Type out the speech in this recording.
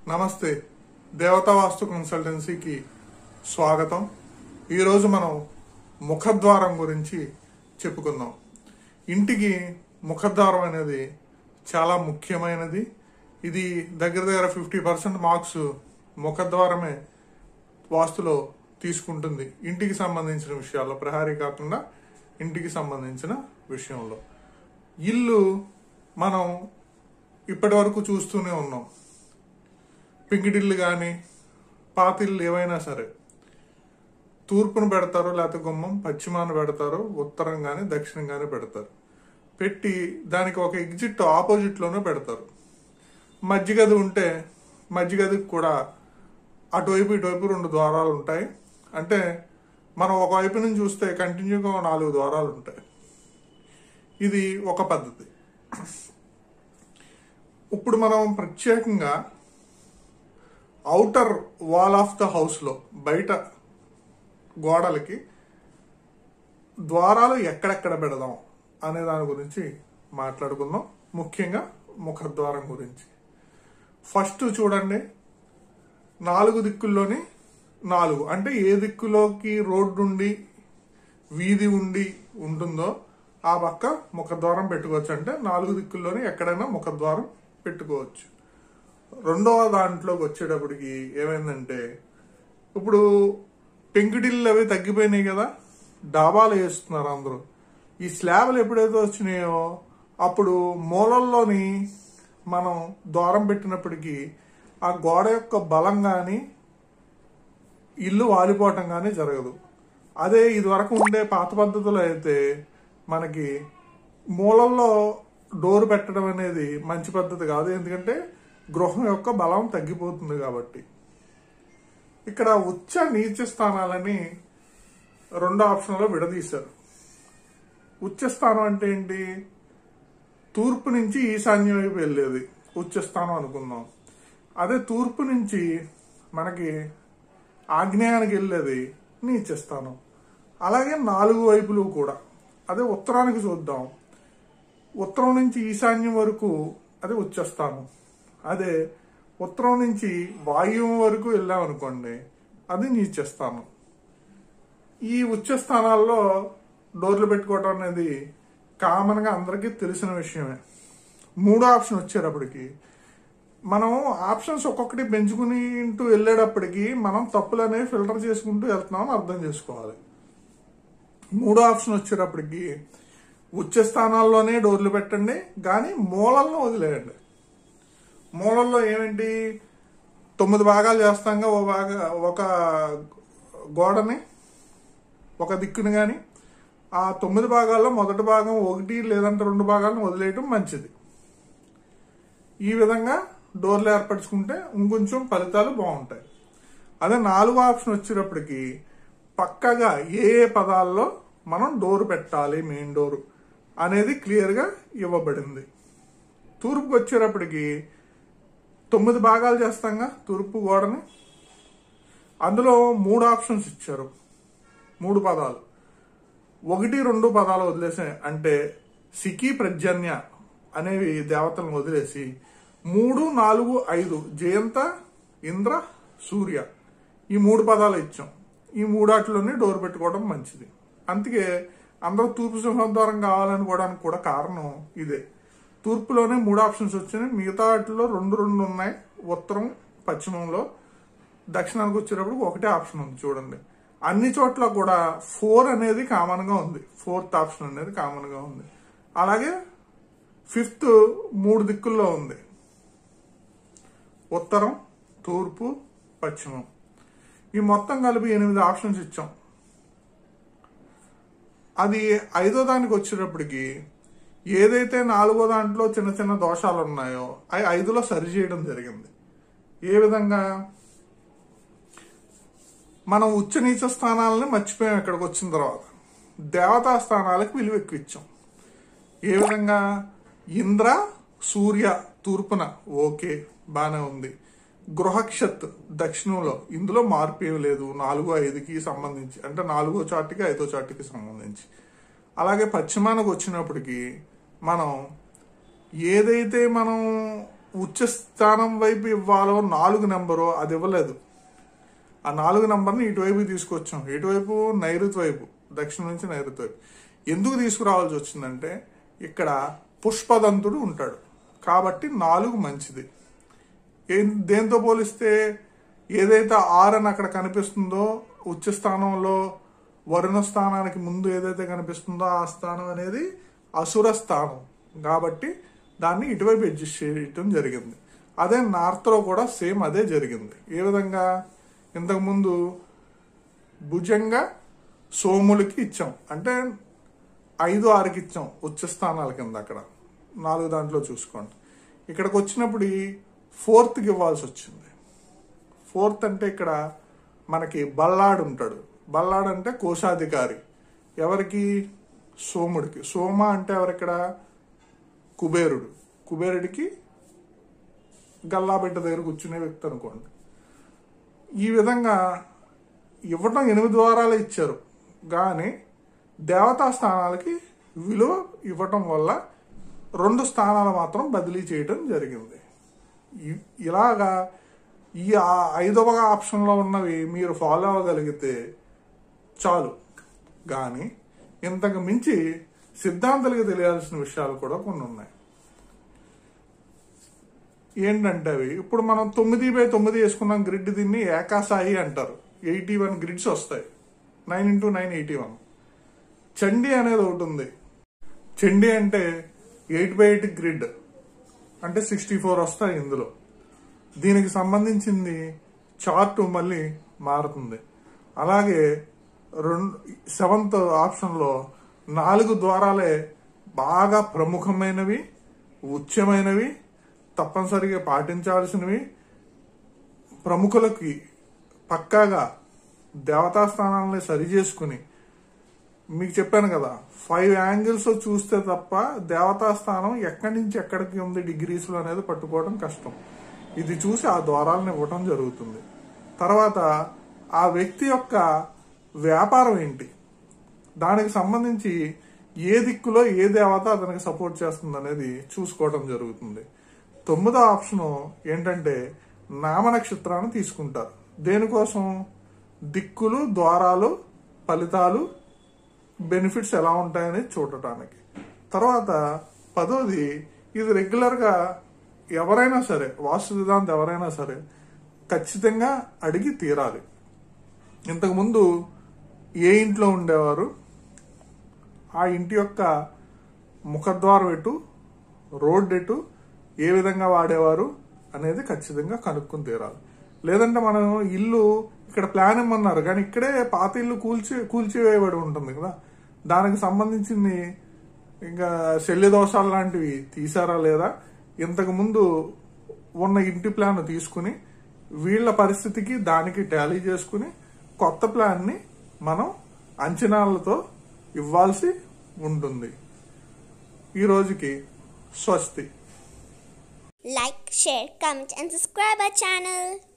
నమస్తే దేవతా వాస్తు కన్సల్టెన్సీకి స్వాగతం ఈరోజు మనం ముఖద్వారం గురించి చెప్పుకుందాం ఇంటికి ముఖద్వారం అనేది చాలా ముఖ్యమైనది ఇది దగ్గర దగ్గర ఫిఫ్టీ పర్సెంట్ మార్క్స్ ముఖద్వారమే వాస్తులో తీసుకుంటుంది ఇంటికి సంబంధించిన విషయాల్లో ప్రహారీ కాకుండా ఇంటికి సంబంధించిన విషయంలో ఇల్లు మనం ఇప్పటి వరకు చూస్తూనే ఉన్నాం పింకిడిల్లు కానీ పాతిళ్ళు ఏవైనా సరే తూర్పును పెడతారు లేకపోతే గుమ్మం పశ్చిమాన పెడతారు ఉత్తరం కానీ దక్షిణం కానీ పెడతారు పెట్టి దానికి ఒక ఎగ్జిట్ ఆపోజిట్లోనే పెడతారు మధ్యగది ఉంటే మధ్యగదికి కూడా అటువైపు ఇటువైపు రెండు ద్వారాలు ఉంటాయి అంటే మనం ఒక వైపు నుంచి చూస్తే కంటిన్యూగా నాలుగు ద్వారాలు ఉంటాయి ఇది ఒక పద్ధతి ఇప్పుడు మనం ప్రత్యేకంగా అవుటర్ వాల్ ఆఫ్ ద హౌస్లో బయట గోడలకి ద్వారాలు ఎక్కడెక్కడ పెడదాం అనే దాని గురించి మాట్లాడుకుందాం ముఖ్యంగా ముఖద్వారం గురించి ఫస్ట్ చూడండి నాలుగు దిక్కుల్లోని నాలుగు అంటే ఏ దిక్కులోకి రోడ్డు ఉండి వీధి ఉండి ఉంటుందో ఆ పక్క ముఖద్వారం పెట్టుకోవచ్చు అంటే నాలుగు దిక్కుల్లోని ఎక్కడైనా ముఖద్వారం పెట్టుకోవచ్చు రెండవ దాంట్లోకి వచ్చేటప్పటికి ఏమైందంటే ఇప్పుడు పెంకుటిల్లు అవి తగ్గిపోయినాయి కదా డాబాలు వేస్తున్నారు అందరూ ఈ స్లాబ్లు ఎప్పుడైతే వచ్చినాయో అప్పుడు మూలల్లోని మనం ద్వారం పెట్టినప్పటికీ ఆ గోడ యొక్క బలం కానీ ఇల్లు వాలిపోవటం కానీ జరగదు అదే ఇదివరకు ఉండే పాత పద్ధతిలో అయితే మనకి మూలల్లో డోర్ పెట్టడం అనేది మంచి పద్ధతి కాదు ఎందుకంటే గృహం యొక్క బలం తగ్గిపోతుంది కాబట్టి ఇక్కడ ఉచ్చ నీచ స్థానాలని రెండో ఆప్షన్లో విడదీశారు ఉచ్చ స్థానం అంటే ఏంటి తూర్పు నుంచి ఈశాన్యం వైపు వెళ్ళేది ఉచ్చ స్థానం అనుకుందాం అదే తూర్పు నుంచి మనకి ఆగ్నేయానికి వెళ్ళేది నీచ స్థానం అలాగే నాలుగు వైపులు కూడా అదే ఉత్తరానికి చూద్దాం ఉత్తరం నుంచి ఈశాన్యం వరకు అది ఉచ్చస్థానం అదే ఉత్తరం నుంచి వాయువ్యం వరకు వెళ్ళామనుకోండి అది నీచస్థానం ఈ ఉచ్చ స్థానాల్లో డోర్లు పెట్టుకోవడం అనేది కామన్గా అందరికీ తెలిసిన విషయమే మూడో ఆప్షన్ వచ్చేటప్పటికి మనం ఆప్షన్స్ ఒక్కొక్కటి పెంచుకుంటూ వెళ్ళేటప్పటికి మనం తప్పులు అనేవి ఫిల్టర్ చేసుకుంటూ వెళ్తున్నామని అర్థం చేసుకోవాలి మూడో ఆప్షన్ వచ్చేటప్పటికి ఉచ్చ స్థానాల్లోనే డోర్లు పెట్టండి కానీ మూలల్లో వదిలేయండి మూలల్లో ఏమిటి తొమ్మిది భాగాలు చేస్తాంగా ఓ భాగ ఒక గోడని ఒక దిక్కుని కానీ ఆ తొమ్మిది భాగాల్లో మొదటి భాగం ఒకటి లేదంటే రెండు భాగాలను వదిలేయటం మంచిది ఈ విధంగా డోర్లు ఏర్పరచుకుంటే ఇంకొంచెం ఫలితాలు బాగుంటాయి అదే నాలుగో ఆప్షన్ వచ్చేటప్పటికి పక్కగా ఏ ఏ పదాల్లో మనం డోర్ పెట్టాలి మెయిన్ డోర్ అనేది క్లియర్గా ఇవ్వబడింది తూర్పుకి వచ్చేటప్పటికి తొమ్మిది భాగాలు చేస్తాంగా తూర్పు గోడని అందులో మూడు ఆప్షన్స్ ఇచ్చారు మూడు పదాలు ఒకటి రెండు పదాలు వదిలేసే అంటే సికి ప్రజన్య అనేవి దేవతలను వదిలేసి మూడు నాలుగు ఐదు జయంత ఇంద్ర సూర్య ఈ మూడు పదాలు ఇచ్చాం ఈ మూడాటిలోనే డోర్ పెట్టుకోవడం మంచిది అందుకే అందరూ తూర్పు సింహద్వారం కావాలనుకోవడానికి కూడా కారణం ఇదే తూర్పులోనే మూడు ఆప్షన్స్ వచ్చినాయి మిగతా వాటిలో రెండు రెండు ఉన్నాయి ఉత్తరం పశ్చిమంలో దక్షిణానికి వచ్చేటప్పుడు ఒకటే ఆప్షన్ ఉంది చూడండి అన్ని చోట్ల కూడా ఫోర్ అనేది కామన్ గా ఉంది ఫోర్త్ ఆప్షన్ అనేది కామన్ గా ఉంది అలాగే ఫిఫ్త్ మూడు దిక్కుల్లో ఉంది ఉత్తరం తూర్పు పశ్చిమం ఈ మొత్తం కలిపి ఎనిమిది ఆప్షన్స్ ఇచ్చాం అది ఐదో దానికి వచ్చేటప్పటికి ఏదైతే నాలుగో దాంట్లో చిన్న చిన్న దోషాలు ఉన్నాయో అవి ఐదులో సరి చేయడం జరిగింది ఏ విధంగా మనం ఉచ్చ నీచ స్థానాలని మర్చిపోయాం ఇక్కడికి వచ్చిన తర్వాత దేవతా స్థానాలకు విలువ ఎక్కువ ఇచ్చాం ఏ విధంగా ఇంద్ర సూర్య తూర్పున ఓకే బాగానే ఉంది గృహక్షత్ దక్షిణంలో ఇందులో మార్పు ఏమి లేదు నాలుగో ఐదుకి సంబంధించి అంటే నాలుగో చాటుకి ఐదో చాటుకి సంబంధించి అలాగే పశ్చిమానికి వచ్చినప్పటికి మనం ఏదైతే మనం ఉచ్చ స్థానం వైపు ఇవ్వాలో నాలుగు నెంబరో అది ఇవ్వలేదు ఆ నాలుగు నంబర్ని ఇటువైపు తీసుకొచ్చాం ఇటువైపు నైరుతి వైపు దక్షిణం నుంచి నైరుతి వైపు ఎందుకు తీసుకురావాల్సి వచ్చిందంటే ఇక్కడ పుష్పదంతుడు ఉంటాడు కాబట్టి నాలుగు మంచిది ఏం దేంతో పోలిస్తే ఏదైతే ఆరు అని అక్కడ కనిపిస్తుందో ఉచ్చ స్థానంలో వరుణ స్థానానికి ముందు ఏదైతే కనిపిస్తుందో ఆ స్థానం అనేది అసుర స్థానం కాబట్టి దాన్ని ఇటువైపు అడ్జస్ట్ చేయటం జరిగింది అదే నార్త్లో కూడా సేమ్ అదే జరిగింది ఏ విధంగా ఇంతకుముందు భుజంగా సోములకి ఇచ్చాం అంటే ఐదు ఆరుకి ఇచ్చాం ఉచ్చ స్థానాల కింద అక్కడ నాలుగు దాంట్లో చూసుకోండి ఇక్కడికి వచ్చినప్పుడు ఈ ఫోర్త్కి ఇవ్వాల్సి వచ్చింది ఫోర్త్ అంటే ఇక్కడ మనకి బల్లాడు ఉంటాడు బల్లాడు అంటే కోశాధికారి ఎవరికి సోముడికి సోమ అంటే ఎవరిక్కడ కుబేరుడు కుబేరుడికి గల్లాబిడ్డ దగ్గర కూర్చునే వ్యక్తి అనుకోండి ఈ విధంగా ఇవ్వటం ఎనిమిది వారాలు ఇచ్చారు కానీ దేవతా స్థానాలకి విలువ ఇవ్వటం వల్ల రెండు స్థానాలు మాత్రం బదిలీ చేయటం జరిగింది ఇ- ఇలాగా ఈ ఆ- ఐదవ ఆప్షన్లో ఉన్నవి మీరు ఫాలో అవ్వగలిగితే చాలు కానీ ఇంతకు మించి సిద్ధాంతాలకు తెలియాల్సిన విషయాలు కూడా కొన్ని ఉన్నాయి ఏంటంటే అవి ఇప్పుడు మనం తొమ్మిది బై తొమ్మిది వేసుకున్నాం గ్రిడ్ దీన్ని ఏకాసాయి అంటారు ఎయిటీ వన్ గ్రిడ్స్ వస్తాయి nine into nine eighty one చండీ అనేది ఒకటి ఉంది చండీ అంటే ఎయిట్ బై ఎయిట్ గ్రిడ్ అంటే సిక్స్టీ ఫోర్ వస్తాయి ఇందులో దీనికి సంబంధించింది చార్ట్ మళ్ళీ మారుతుంది అలాగే రెండు సెవెంత్ ఆప్షన్లో నాలుగు ద్వారాలే బాగా ప్రముఖమైనవి ఉచ్యమైనవి తప్పనిసరిగా పాటించాల్సినవి ప్రముఖులకి పక్కాగా దేవతా స్థానాలని సరి చేసుకుని మీకు చెప్పాను కదా ఫైవ్ యాంగిల్స్ చూస్తే తప్ప దేవతా స్థానం ఎక్కడి నుంచి ఎక్కడికి ఉంది డిగ్రీస్ లో అనేది పట్టుకోవడం కష్టం ఇది చూసి ఆ ద్వారాలను ఇవ్వటం జరుగుతుంది తర్వాత ఆ వ్యక్తి యొక్క వ్యాపారం ఏంటి దానికి సంబంధించి ఏ దిక్కులో ఏ దేవత అతనికి సపోర్ట్ చేస్తుంది అనేది చూసుకోవడం జరుగుతుంది తొమ్మిదో ఆప్షన్ ఏంటంటే నామ నక్షత్రాన్ని తీసుకుంటారు దేనికోసం దిక్కులు ద్వారాలు ఫలితాలు బెనిఫిట్స్ ఎలా ఉంటాయని చూడటానికి తర్వాత పదోది ఇది రెగ్యులర్గా ఎవరైనా సరే వాస్తు సిద్ధాంతం ఎవరైనా సరే ఖచ్చితంగా అడిగి తీరాలి ఇంతకుముందు ఏ ఇంట్లో ఉండేవారు ఆ ఇంటి యొక్క ముఖద్వారం ఎటు రోడ్ ఎటు ఏ విధంగా వాడేవారు అనేది ఖచ్చితంగా కనుక్కుని తీరాలి లేదంటే మనం ఇల్లు ఇక్కడ ప్లాన్ ఇమ్మన్నారు కానీ ఇక్కడే పాత ఇల్లు కూల్చి కూల్చివేయబడి ఉంటుంది కదా దానికి సంబంధించింది ఇంకా శల్య దోషాలు లాంటివి తీసారా లేదా ఇంతకు ముందు ఉన్న ఇంటి ప్లాన్ తీసుకుని వీళ్ళ పరిస్థితికి దానికి టాలీ చేసుకుని కొత్త ప్లాన్ని మనం అంచనాలతో ఇవ్వాల్సి ఉంటుంది ఈ రోజుకి స్వస్తి Like, share, comment, and subscribe our channel.